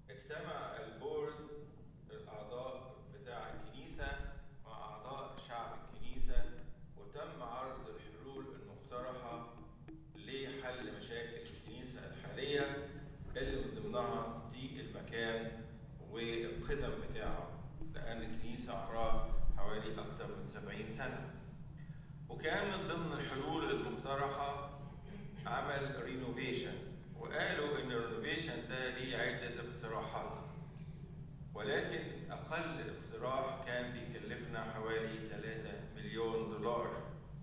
اجتمع البورد الأعضاء بتاع الكنيسة مع أعضاء شعب الكنيسة وتم عرض الحلول المقترحة لحل مشاكل الكنيسة الحالية اللي من ضمنها ضيق المكان والقدم بتاعه لأن الكنيسة عمرها حوالي أكثر من 70 سنة وكان من ضمن الحلول المقترحة عمل رينوفيشن وقالوا ان الرينوفيشن ده ليه عدة اقتراحات ولكن أقل اقتراح كان بيكلفنا حوالي 3 مليون دولار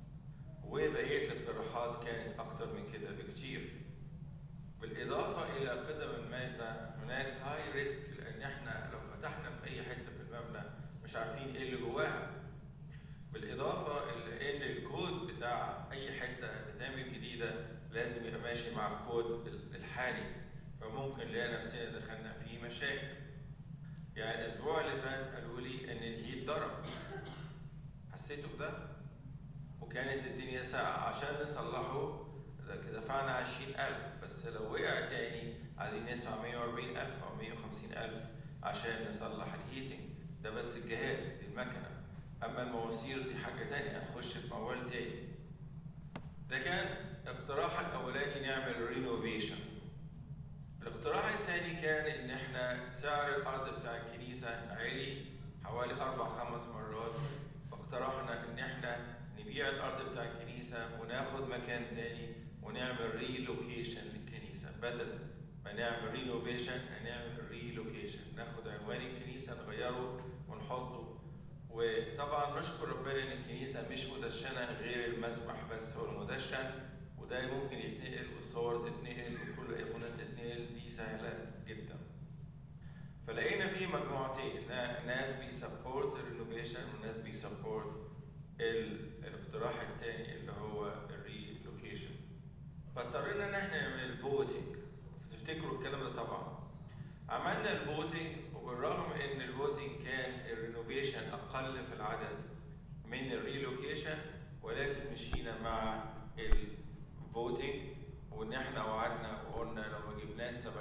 وبقية الاقتراحات كانت أكتر من كده بكتير بالإضافة إلى قدم المبنى هناك هاي ريسك لأن احنا لو فتحنا في أي حتة في المبنى مش عارفين إيه اللي جواها بالإضافة إلى إن الكود بتاع أي حتة هتتعمل جديدة لازم يبقى ماشي مع الكود الحالي فممكن نلاقي نفسنا دخلنا في مشاكل يعني الأسبوع اللي فات قالوا لي إن الهيت ضرب حسيتوا بده؟ وكانت الدنيا ساقعة عشان نصلحه دفعنا 20000 بس لو وقع تاني عايزين ندفع 140000 أو 150000 عشان نصلح الهيتنج ده بس الجهاز دي المكنة أما المواسير دي حاجة تانية هنخش في موال تاني ده كان الاقتراح الأولاني نعمل رينوفيشن الاقتراح الثاني كان إن إحنا سعر الأرض بتاع الكنيسة عالي حوالي أربع خمس مرات فاقترحنا إن إحنا نبيع الأرض بتاع الكنيسة وناخد مكان تاني ونعمل ريلوكيشن للكنيسة بدل ما نعمل رينوفيشن هنعمل ريلوكيشن ناخد عنوان الكنيسة نغيره ونحطه وطبعا نشكر ربنا ان الكنيسه مش مدشنه غير المسبح بس هو المدشن وده ممكن يتنقل والصور تتنقل وكل الايقونات تتنقل دي سهله جدا. فلقينا في مجموعتين ناس بيسبورت الرينوفيشن وناس بيسبورت الاقتراح الثاني اللي هو الريلوكيشن. فاضطرينا ان احنا نعمل فوتنج تفتكروا الكلام ده طبعا. عملنا الفوتنج وبالرغم ان الفوتنج كان الرينوفيشن اقل في العدد من الريلوكيشن ولكن مشينا مع الفوتنج وان احنا وعدنا وقلنا لو ما جبناش 70%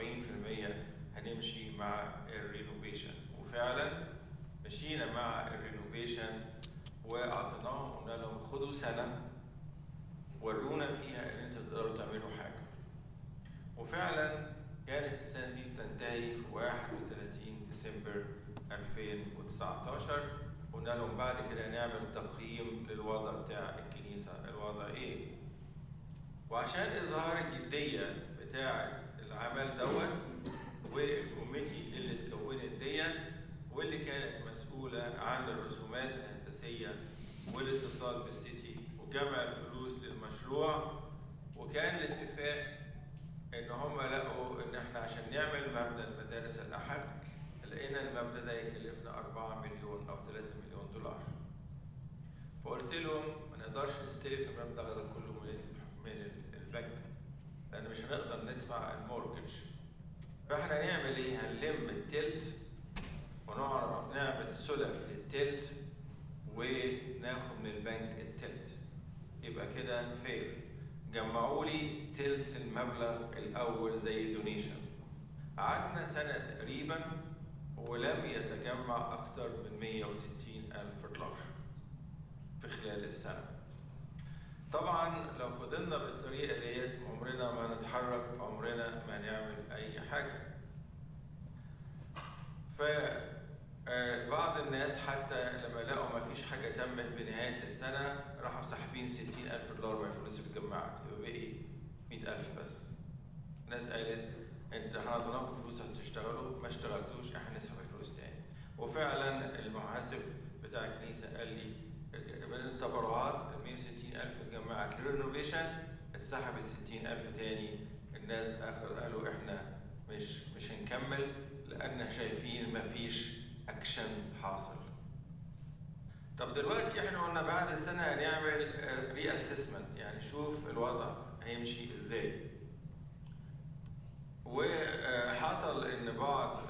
هنمشي مع الرينوفيشن وفعلا مشينا مع الرينوفيشن واعطيناهم قلنا لهم خدوا سنه ورونا فيها ان انتوا تقدروا تعملوا حاجه وفعلا كانت السنة دي بتنتهي في 31 ديسمبر 2019 قلنا لهم بعد كده نعمل تقييم للوضع بتاع الكنيسة الوضع ايه وعشان إظهار الجدية بتاع العمل دوت والكوميتي اللي اتكونت ديت واللي كانت مسؤولة عن الرسومات الهندسية والاتصال بالسيتي وجمع الفلوس للمشروع وكان الاتفاق ان هم لقوا ان احنا عشان نعمل مبنى المدارس الاحد لقينا المبنى ده يكلفنا 4 مليون او 3 مليون دولار فقلت لهم ما نقدرش نستلف المبلغ ده كله من من البنك لان مش هنقدر ندفع المورجج فاحنا نعمل ايه هنلم التلت ونقعد نعمل سلف للتلت وناخد من البنك التلت يبقى كده فير جمعوا لي تلت المبلغ الأول زي دونيشن قعدنا سنة تقريبا ولم يتجمع أكثر من 160 ألف دولار في خلال السنة طبعا لو فضلنا بالطريقة ديت عمرنا ما نتحرك عمرنا ما نعمل أي حاجة ف بعض الناس حتى لما لقوا ما فيش حاجة تمت بنهاية السنة راحوا ساحبين 60 ألف دولار من الفلوس اللي اتجمعت يبقى بقي 100 ألف بس ناس قالت انت احنا عطيناكم فلوس هتشتغلوا ما اشتغلتوش احنا نسحب الفلوس تاني وفعلا المحاسب بتاع الكنيسة قال لي من التبرعات ال 160 ألف اتجمعت للرينوفيشن اتسحبت 60 ألف تاني الناس آخر قالوا احنا مش مش هنكمل لأن شايفين ما فيش اكشن حاصل طب دلوقتي احنا قلنا بعد السنه هنعمل ري اسسمنت يعني شوف الوضع هيمشي ازاي وحصل ان بعض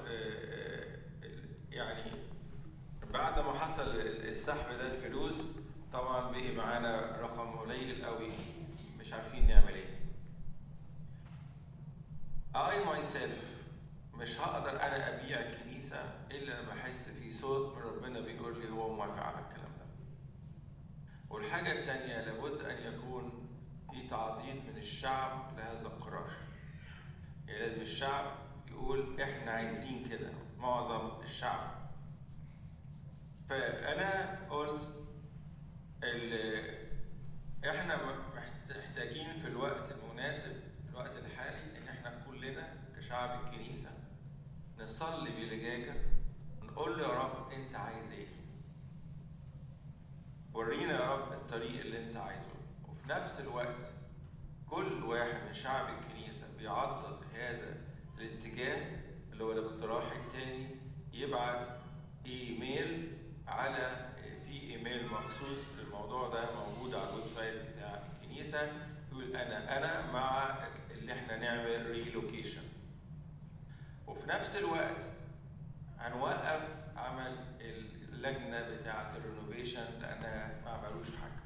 يعني بعد ما حصل السحب ده الفلوس طبعا بقي معانا رقم قليل قوي مش عارفين نعمل ايه I myself مش هقدر انا ابيع الكنيسه الا لما احس في صوت من ربنا بيقول لي هو موافق على الكلام ده. والحاجه الثانيه لابد ان يكون في تعضيد من الشعب لهذا القرار. يعني لازم الشعب يقول احنا عايزين كده معظم الشعب. فانا قلت احنا محتاجين في الوقت المناسب الوقت الحالي ان احنا كلنا كشعب الكنيسه نصلي بلجاجه ونقول له يا رب انت عايز ايه ورينا يا رب الطريق اللي انت عايزه وفي نفس الوقت كل واحد من شعب الكنيسه بيعضد هذا الاتجاه اللي هو الاقتراح الثاني يبعت ايميل على في ايميل مخصوص للموضوع ده موجود على الويب سايت بتاع الكنيسه يقول انا انا مع اللي احنا نعمل ريلوكيشن وفي نفس الوقت هنوقف عمل اللجنه بتاعه الرينوفيشن لانها ما عملوش حاجه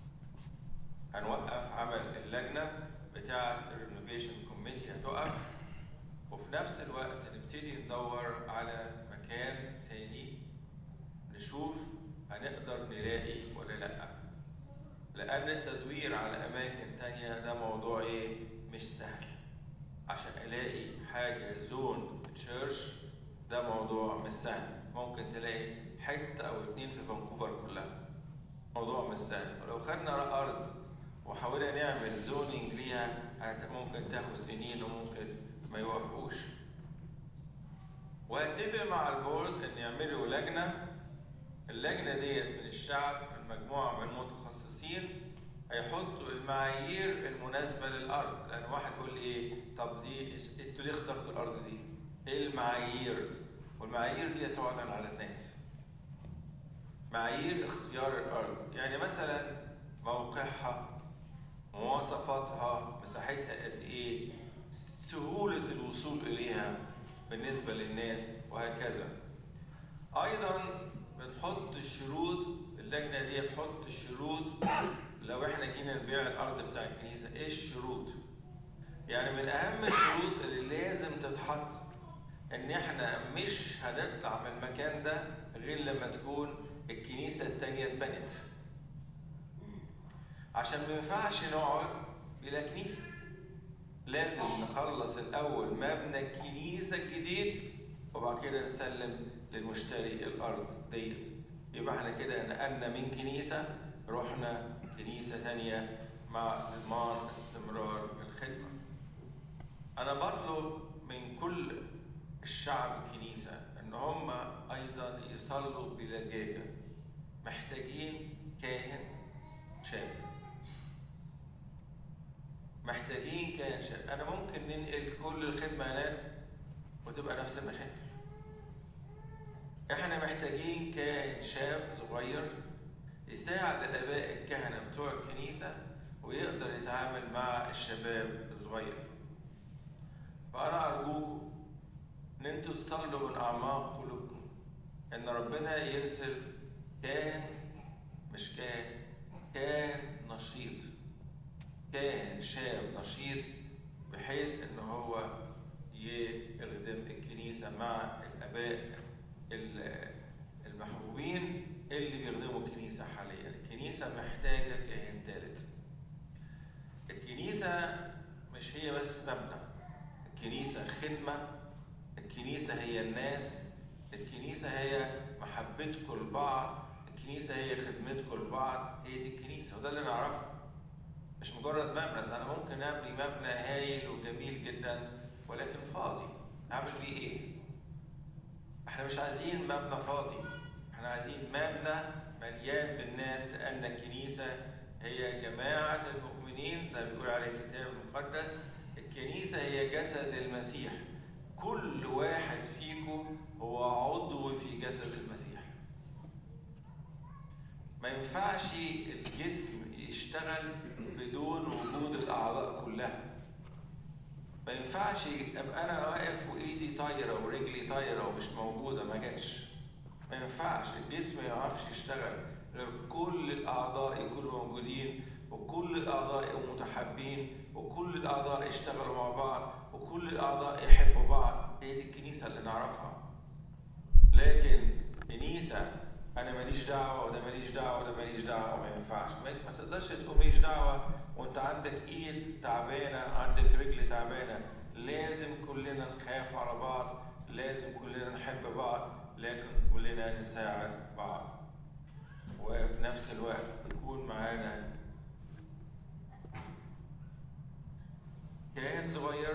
هنوقف عمل اللجنه بتاعه الرينوفيشن كوميتي هتقف وفي نفس الوقت هنبتدي ندور على مكان تاني نشوف هنقدر نلاقي ولا لا لان التدوير على اماكن تانية ده موضوع ايه مش سهل عشان الاقي حاجه زون تشيرش ده موضوع مش سهل ممكن تلاقي حته او اتنين في فانكوفر كلها موضوع مش سهل ولو خدنا ارض وحاولنا نعمل زوننج ليها ممكن تاخد سنين وممكن ما يوافقوش واتفق مع البورد ان يعملوا لجنه اللجنه ديت من الشعب من مجموعه من المتخصصين هيحطوا المعايير المناسبه للارض لان واحد يقول لي ايه طب دي انتوا ليه اخترتوا الارض دي؟ ايه المعايير؟ والمعايير دي تعلن على الناس. معايير اختيار الارض يعني مثلا موقعها مواصفاتها مساحتها قد ايه سهوله الوصول اليها بالنسبه للناس وهكذا. ايضا بنحط الشروط اللجنه دي تحط الشروط لو احنا جينا نبيع الارض بتاع الكنيسه ايه الشروط يعني من اهم الشروط اللي لازم تتحط ان احنا مش هنطلع من المكان ده غير لما تكون الكنيسه التانيه اتبنت عشان ما ينفعش نقعد بلا كنيسه لازم نخلص الاول مبنى الكنيسه الجديد وبعد كده نسلم للمشتري الارض ديت يبقى احنا كده نقلنا من كنيسه رحنا كنيسه تانية مع ضمان استمرار الخدمه. انا بطلب من كل الشعب الكنيسه ان هم ايضا يصلوا بلجاجه. محتاجين كاهن شاب. محتاجين كاهن شاب، انا ممكن ننقل كل الخدمه هناك وتبقى نفس المشاكل. احنا محتاجين كاهن شاب صغير يساعد الاباء الكهنه بتوع الكنيسه ويقدر يتعامل مع الشباب الصغير. فانا ارجوكم ان انتوا تصلوا من اعماق قلوبكم ان ربنا يرسل كاهن مش كاهن كاهن نشيط كاهن شاب نشيط بحيث ان هو يخدم الكنيسه مع الاباء المحبوبين اللي بيخدموا الكنيسة حاليا الكنيسة محتاجة كاهن ثالث الكنيسة مش هي بس مبنى الكنيسة خدمة الكنيسة هي الناس الكنيسة هي محبتكم لبعض الكنيسة هي خدمتكم لبعض هي دي الكنيسة وده اللي نعرفه مش مجرد مبنى أنا ممكن أبني مبنى هايل وجميل جدا ولكن فاضي أعمل بيه إيه؟ احنا مش عايزين مبنى فاضي احنا عايزين مبنى مليان بالناس لان الكنيسه هي جماعه المؤمنين زي ما بيقول عليه الكتاب المقدس الكنيسه هي جسد المسيح كل واحد فيكم هو عضو في جسد المسيح ما ينفعش الجسم يشتغل بدون وجود الاعضاء كلها ما ينفعش ابقى انا واقف وايدي طايره ورجلي طايره ومش موجوده ما جاتش ما ينفعش الجسم ما يعرفش يشتغل غير كل الاعضاء يكونوا موجودين وكل الاعضاء يبقوا متحابين وكل الاعضاء يشتغلوا مع بعض وكل الاعضاء يحبوا بعض هي دي الكنيسه اللي نعرفها لكن كنيسه انا ماليش دعوه وده ماليش دعوه وده ماليش دعوه ما ينفعش ما ما تقدرش تقول ماليش دعوه وانت عندك ايد تعبانه عندك رجل تعبانه لازم كلنا نخاف على بعض لازم كلنا نحب بعض لكن كلنا نساعد بعض وفي نفس الوقت يكون معانا كاهن صغير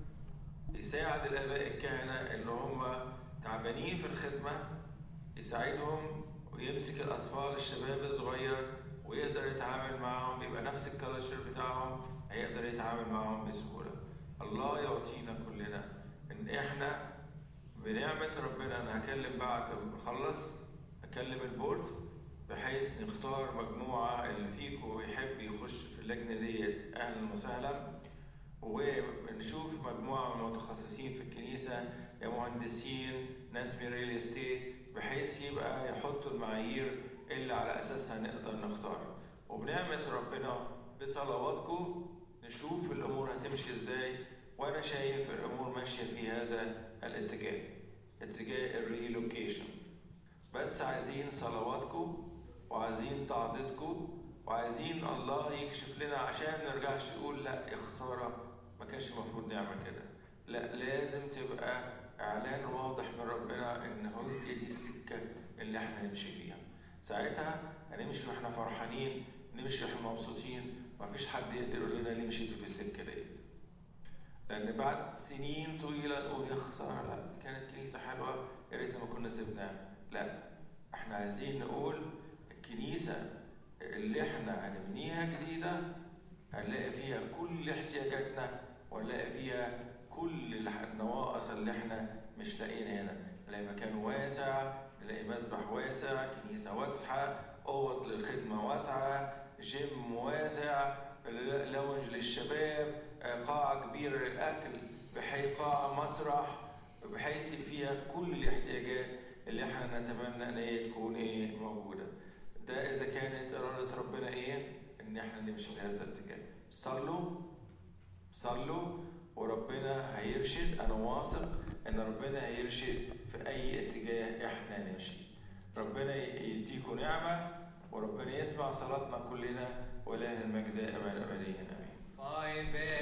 يساعد الاباء الكهنه اللي هم تعبانين في الخدمه يساعدهم ويمسك الاطفال الشباب الصغير ويقدر يتعامل معهم يبقى نفس الكالتشر بتاعهم هيقدر يتعامل معهم بسهوله الله يعطينا كلنا ان احنا بنعمه ربنا انا هكلم بعد ما اخلص هكلم البورد بحيث نختار مجموعه اللي فيكم يحب يخش في اللجنه ديت اهلا وسهلا ونشوف مجموعه من المتخصصين في الكنيسه يا مهندسين ناس من ريل استيت بحيث يبقى يحطوا المعايير اللي على اساسها نقدر نختار وبنعمه ربنا بصلواتكم نشوف الامور هتمشي ازاي وانا شايف الامور ماشيه في هذا الاتجاه اتجاه الريلوكيشن بس عايزين صلواتكم وعايزين تعضيدكم وعايزين الله يكشف لنا عشان ما نرجعش نقول لا يا خساره ما كانش المفروض نعمل كده لا لازم تبقى اعلان واضح من ربنا ان هي دي السكه اللي احنا نمشي فيها ساعتها هنمشي واحنا فرحانين نمشي واحنا مبسوطين مفيش حد يقدر يقول لنا ليه مشيتوا في السكه ديت لان بعد سنين طويله نقول يا خساره لا دي كانت كنيسه حلوه يا ريتنا ما كنا سيبناها لا احنا عايزين نقول الكنيسه اللي احنا هنبنيها جديده هنلاقي فيها كل احتياجاتنا ونلاقي فيها كل النواقص اللي احنا مش لاقيينها هنا نلاقي مكان واسع نلاقي مسبح واسع كنيسه واسعه اوض للخدمه واسعه جيم واسع لونج للشباب قاعه كبيره للاكل بحيث قاعه مسرح بحيث فيها كل الاحتياجات اللي احنا نتمنى ان هي تكون ايه موجوده ده اذا كانت اراده ربنا ايه ان احنا نمشي في هذا الاتجاه صلوا صلوا وربنا هيرشد انا واثق ان ربنا هيرشد في اي اتجاه احنا نمشي ربنا يديكم نعمه وربنا يسمع صلاتنا كلنا ولنا المجد امين امين Five